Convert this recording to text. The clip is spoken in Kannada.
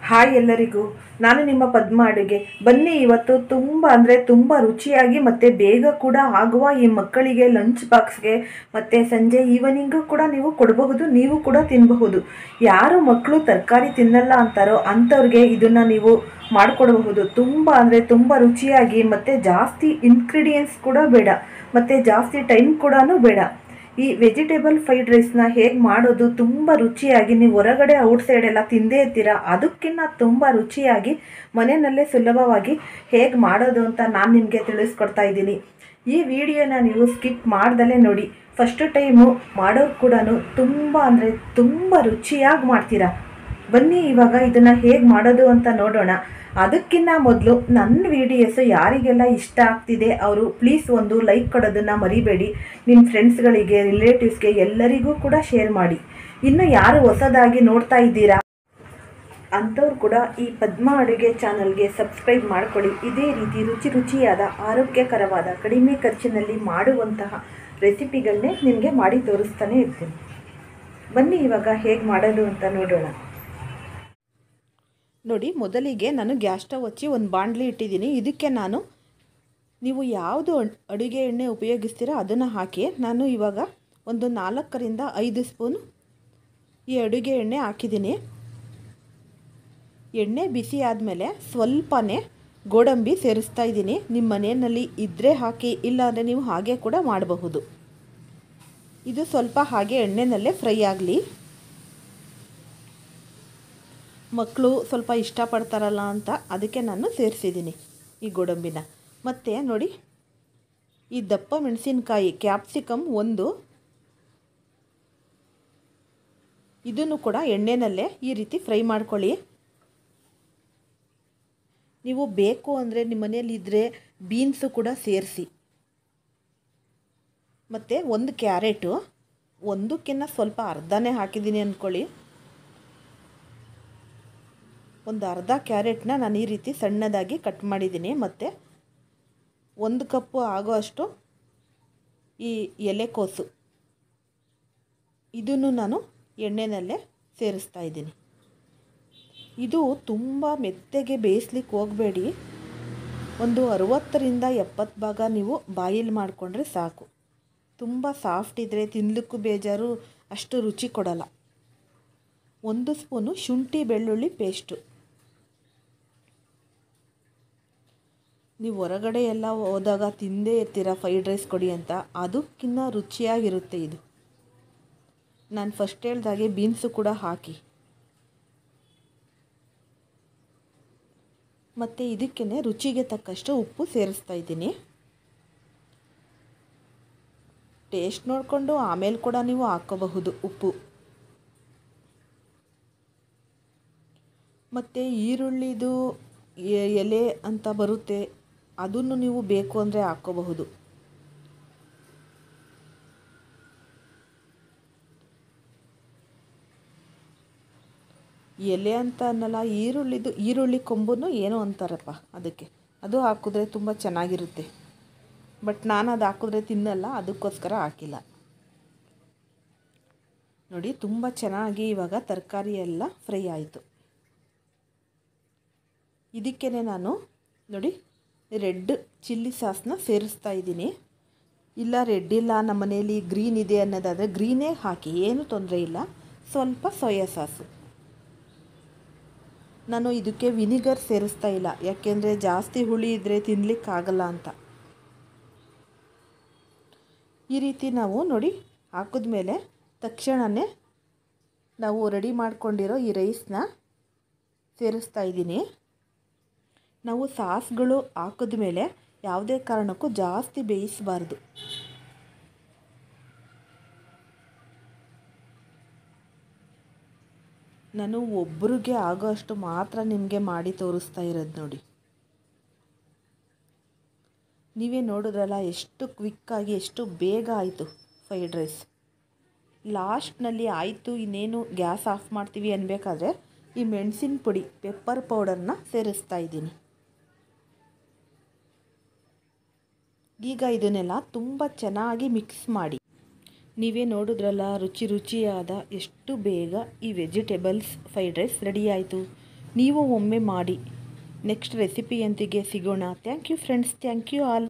ಹಾಯ್ ಎಲ್ಲರಿಗೂ ನಾನು ನಿಮ್ಮ ಪದ್ಮ ಅಡುಗೆ ಬನ್ನಿ ಇವತ್ತು ತುಂಬ ಅಂದರೆ ತುಂಬ ರುಚಿಯಾಗಿ ಮತ್ತು ಬೇಗ ಕೂಡ ಆಗುವ ಈ ಮಕ್ಕಳಿಗೆ ಲಂಚ್ ಬಾಕ್ಸ್ಗೆ ಮತ್ತು ಸಂಜೆ ಈವ್ನಿಂಗು ಕೂಡ ನೀವು ಕೊಡಬಹುದು ನೀವು ಕೂಡ ತಿನ್ನಬಹುದು ಯಾರು ಮಕ್ಕಳು ತರಕಾರಿ ತಿನ್ನಲ್ಲ ಅಂತಾರೋ ಅಂಥವ್ರಿಗೆ ಇದನ್ನು ನೀವು ಮಾಡಿಕೊಡಬಹುದು ತುಂಬ ಅಂದರೆ ತುಂಬ ರುಚಿಯಾಗಿ ಮತ್ತು ಜಾಸ್ತಿ ಇನ್ಗ್ರೀಡಿಯೆಂಟ್ಸ್ ಕೂಡ ಬೇಡ ಮತ್ತು ಜಾಸ್ತಿ ಟೈಮ್ ಕೂಡ ಬೇಡ ಈ ವೆಜಿಟೇಬಲ್ ಫ್ರೈಡ್ ರೈಸ್ನ ಹೇಗೆ ಮಾಡೋದು ತುಂಬ ರುಚಿಯಾಗಿ ನೀವು ಹೊರಗಡೆ ಔಟ್ಸೈಡ್ ಎಲ್ಲ ತಿಂದೇ ಇರ್ತೀರಾ ಅದಕ್ಕಿಂತ ತುಂಬ ರುಚಿಯಾಗಿ ಮನೆಯಲ್ಲೇ ಸುಲಭವಾಗಿ ಹೇಗೆ ಮಾಡೋದು ಅಂತ ನಾನು ನಿಮಗೆ ತಿಳಿಸ್ಕೊಡ್ತಾ ಇದ್ದೀನಿ ಈ ವಿಡಿಯೋನ ನೀವು ಸ್ಕಿಪ್ ಮಾಡ್ದಲೇ ನೋಡಿ ಫಸ್ಟ್ ಟೈಮು ಮಾಡೋರು ಕೂಡ ತುಂಬ ಅಂದರೆ ತುಂಬ ರುಚಿಯಾಗಿ ಮಾಡ್ತೀರಾ ಬನ್ನಿ ಇವಾಗ ಇದನ್ನು ಹೇಗೆ ಮಾಡೋದು ಅಂತ ನೋಡೋಣ ಅದಕ್ಕಿಂತ ಮೊದಲು ನನ್ನ ವಿಡಿಯೋಸು ಯಾರಿಗೆಲ್ಲ ಇಷ್ಟ ಆಗ್ತಿದೆ ಅವರು ಪ್ಲೀಸ್ ಒಂದು ಲೈಕ್ ಕೊಡೋದನ್ನು ಮರಿಬೇಡಿ ನಿಮ್ಮ ಫ್ರೆಂಡ್ಸ್ಗಳಿಗೆ ರಿಲೇಟಿವ್ಸ್ಗೆ ಎಲ್ಲರಿಗೂ ಕೂಡ ಶೇರ್ ಮಾಡಿ ಇನ್ನು ಯಾರು ಹೊಸದಾಗಿ ನೋಡ್ತಾ ಇದ್ದೀರಾ ಅಂಥವ್ರು ಕೂಡ ಈ ಪದ್ಮ ಅಡುಗೆ ಚಾನಲ್ಗೆ ಸಬ್ಸ್ಕ್ರೈಬ್ ಮಾಡ್ಕೊಳ್ಳಿ ಇದೇ ರೀತಿ ರುಚಿ ರುಚಿಯಾದ ಆರೋಗ್ಯಕರವಾದ ಕಡಿಮೆ ಖರ್ಚಿನಲ್ಲಿ ಮಾಡುವಂತಹ ರೆಸಿಪಿಗಳನ್ನೇ ನಿಮಗೆ ಮಾಡಿ ತೋರಿಸ್ತಾನೆ ಇರ್ತೀನಿ ಬನ್ನಿ ಇವಾಗ ಹೇಗೆ ಮಾಡೋದು ಅಂತ ನೋಡೋಣ ನೋಡಿ ಮೊದಲಿಗೆ ನಾನು ಗ್ಯಾಸ್ ಸ್ಟವ್ ಹಚ್ಚಿ ಒಂದು ಬಾಣಲಿ ಇಟ್ಟಿದ್ದೀನಿ ಇದಕ್ಕೆ ನಾನು ನೀವು ಯಾವುದು ಅಡುಗೆ ಎಣ್ಣೆ ಉಪಯೋಗಿಸ್ತೀರೋ ಅದನ್ನು ಹಾಕಿ ನಾನು ಇವಾಗ ಒಂದು ನಾಲ್ಕರಿಂದ ಐದು ಸ್ಪೂನು ಈ ಅಡುಗೆ ಎಣ್ಣೆ ಹಾಕಿದ್ದೀನಿ ಎಣ್ಣೆ ಬಿಸಿ ಆದಮೇಲೆ ಸ್ವಲ್ಪನೇ ಗೋಡಂಬಿ ಸೇರಿಸ್ತಾ ಇದ್ದೀನಿ ನಿಮ್ಮ ಮನೆಯಲ್ಲಿ ಇದ್ದರೆ ಹಾಕಿ ಇಲ್ಲಾಂದರೆ ನೀವು ಹಾಗೆ ಕೂಡ ಮಾಡಬಹುದು ಇದು ಸ್ವಲ್ಪ ಹಾಗೆ ಎಣ್ಣೆನಲ್ಲೇ ಫ್ರೈ ಆಗಲಿ ಮಕ್ಕಳು ಸ್ವಲ್ಪ ಇಷ್ಟಪಡ್ತಾರಲ್ಲ ಅಂತ ಅದಕ್ಕೆ ನಾನು ಸೇರಿಸಿದ್ದೀನಿ ಈ ಗೋಡಂಬಿನ ಮತ್ತು ನೋಡಿ ಈ ದಪ್ಪ ಮೆಣಸಿನ್ಕಾಯಿ ಕ್ಯಾಪ್ಸಿಕಮ್ ಒಂದು ಇದನ್ನು ಕೂಡ ಎಣ್ಣೆನಲ್ಲೇ ಈ ರೀತಿ ಫ್ರೈ ಮಾಡ್ಕೊಳ್ಳಿ ನೀವು ಬೇಕು ಅಂದರೆ ನಿಮ್ಮ ಮನೆಯಲ್ಲಿ ಇದ್ದರೆ ಬೀನ್ಸು ಕೂಡ ಸೇರಿಸಿ ಮತ್ತು ಒಂದು ಕ್ಯಾರೆಟು ಒಂದಕ್ಕಿಂತ ಸ್ವಲ್ಪ ಅರ್ಧನೇ ಹಾಕಿದ್ದೀನಿ ಅಂದ್ಕೊಳ್ಳಿ ಒಂದು ಅರ್ಧ ಕ್ಯಾರೆಟ್ನ ನಾನು ಈ ರೀತಿ ಸಣ್ಣದಾಗಿ ಕಟ್ ಮಾಡಿದ್ದೀನಿ ಮತ್ತು ಒಂದು ಕಪ್ಪು ಆಗೋ ಅಷ್ಟು ಈ ಎಲೆಕೋಸು ಇದನ್ನು ನಾನು ಎಣ್ಣೆನಲ್ಲೇ ಸೇರಿಸ್ತಾ ಇದ್ದೀನಿ ಇದು ತುಂಬ ಮೆತ್ತಗೆ ಬೇಯಿಸ್ಲಿಕ್ಕೆ ಹೋಗಬೇಡಿ ಒಂದು ಅರುವತ್ತರಿಂದ ಎಪ್ಪತ್ತು ಭಾಗ ನೀವು ಬಾಯಲ್ಲಿ ಮಾಡಿಕೊಂಡ್ರೆ ಸಾಕು ತುಂಬ ಸಾಫ್ಟ್ ಇದ್ದರೆ ತಿನ್ನಲಿಕ್ಕೂ ಬೇಜಾರು ಅಷ್ಟು ರುಚಿ ಕೊಡಲ್ಲ ಒಂದು ಸ್ಪೂನು ಶುಂಠಿ ಬೆಳ್ಳುಳ್ಳಿ ಪೇಸ್ಟು ನೀವು ಹೊರಗಡೆ ಎಲ್ಲ ಹೋದಾಗ ತಿಂದೇ ಇರ್ತೀರ ಫ್ರೈಡ್ ರೈಸ್ ಕೊಡಿ ಅಂತ ಅದಕ್ಕಿಂತ ರುಚಿಯಾಗಿರುತ್ತೆ ಇದು ನಾನು ಫಸ್ಟ್ ಹೇಳ್ದಾಗೆ ಬೀನ್ಸು ಕೂಡ ಹಾಕಿ ಮತ್ತು ಇದಕ್ಕೇ ರುಚಿಗೆ ತಕ್ಕಷ್ಟು ಉಪ್ಪು ಸೇರಿಸ್ತಾ ಇದ್ದೀನಿ ಟೇಸ್ಟ್ ನೋಡಿಕೊಂಡು ಆಮೇಲೆ ಕೂಡ ನೀವು ಹಾಕ್ಕೋಬಹುದು ಉಪ್ಪು ಮತ್ತು ಈರುಳ್ಳಿದು ಎಲೆ ಅಂತ ಬರುತ್ತೆ ಅದನ್ನು ನೀವು ಬೇಕು ಅಂದರೆ ಹಾಕ್ಕೋಬಹುದು ಎಲೆ ಅಂತ ಅನ್ನಲ್ಲ ಈರುಳ್ಳಿದು ಈರುಳ್ಳಿ ಕೊಂಬನ್ನು ಏನೋ ಅಂತಾರಪ್ಪ ಅದಕ್ಕೆ ಅದು ಹಾಕಿದ್ರೆ ತುಂಬ ಚೆನ್ನಾಗಿರುತ್ತೆ ಬಟ್ ನಾನು ಅದು ಹಾಕಿದ್ರೆ ತಿನ್ನಲ್ಲ ಅದಕ್ಕೋಸ್ಕರ ಹಾಕಿಲ್ಲ ನೋಡಿ ತುಂಬ ಚೆನ್ನಾಗಿ ಇವಾಗ ತರಕಾರಿ ಎಲ್ಲ ಫ್ರೈ ಆಯಿತು ಇದಕ್ಕೇ ನಾನು ನೋಡಿ ರೆಡ್ ಚಿಲ್ಲಿ ಸಾಸ್ನ ಸೇರಿಸ್ತಾ ಇದ್ದೀನಿ ಇಲ್ಲ ರೆಡ್ ಇಲ್ಲ ನಮ್ಮ ಮನೆಯಲ್ಲಿ ಗ್ರೀನ್ ಇದೆ ಅನ್ನೋದಾದರೆ ಗ್ರೀನೇ ಹಾಕಿ ಏನೂ ತೊಂದರೆ ಇಲ್ಲ ಸ್ವಲ್ಪ ಸೋಯಾ ಸಾಸು ನಾನು ಇದಕ್ಕೆ ವಿನಿಗರ್ ಸೇರಿಸ್ತಾ ಇಲ್ಲ ಯಾಕೆಂದರೆ ಜಾಸ್ತಿ ಹುಳಿ ಇದ್ದರೆ ತಿನ್ನಲಿಕ್ಕಾಗಲ್ಲ ಅಂತ ಈ ರೀತಿ ನಾವು ನೋಡಿ ಹಾಕಿದ್ಮೇಲೆ ತಕ್ಷಣವೇ ನಾವು ರೆಡಿ ಮಾಡ್ಕೊಂಡಿರೋ ಈ ರೈಸ್ನ ಸೇರಿಸ್ತಾ ಇದ್ದೀನಿ ನಾವು ಸಾಸ್ಗಳು ಹಾಕಿದ್ಮೇಲೆ ಯಾವುದೇ ಕಾರಣಕ್ಕೂ ಜಾಸ್ತಿ ಬೇಯಿಸಬಾರ್ದು ನಾನು ಒಬ್ಬರಿಗೆ ಆಗೋ ಅಷ್ಟು ಮಾತ್ರ ನಿಮಗೆ ಮಾಡಿ ತೋರಿಸ್ತಾ ಇರೋದು ನೋಡಿ ನೀವೇ ನೋಡಿದ್ರಲ್ಲ ಎಷ್ಟು ಕ್ವಿಕ್ಕಾಗಿ ಎಷ್ಟು ಬೇಗ ಆಯಿತು ಫ್ರೈಡ್ ರೈಸ್ ಲಾಸ್ಟ್ನಲ್ಲಿ ಆಯಿತು ಇನ್ನೇನು ಗ್ಯಾಸ್ ಆಫ್ ಮಾಡ್ತೀವಿ ಅನ್ಬೇಕಾದ್ರೆ ಈ ಮೆಣಸಿನ ಪುಡಿ ಪೆಪ್ಪರ್ ಪೌಡರ್ನ ಸೇರಿಸ್ತಾ ಇದ್ದೀನಿ ಈಗ ಇದನ್ನೆಲ್ಲ ತುಂಬ ಚೆನ್ನಾಗಿ ಮಿಕ್ಸ್ ಮಾಡಿ ನೀವೇ ನೋಡಿದ್ರಲ್ಲ ರುಚಿ ರುಚಿಯಾದ ಎಷ್ಟು ಬೇಗ ಈ ವೆಜಿಟೇಬಲ್ಸ್ ಫ್ರೈಡ್ ರೈಸ್ ರೆಡಿ ಆಯಿತು ನೀವು ಒಮ್ಮೆ ಮಾಡಿ ನೆಕ್ಸ್ಟ್ ರೆಸಿಪಿಯೊಂದಿಗೆ ಸಿಗೋಣ thank you friends thank you all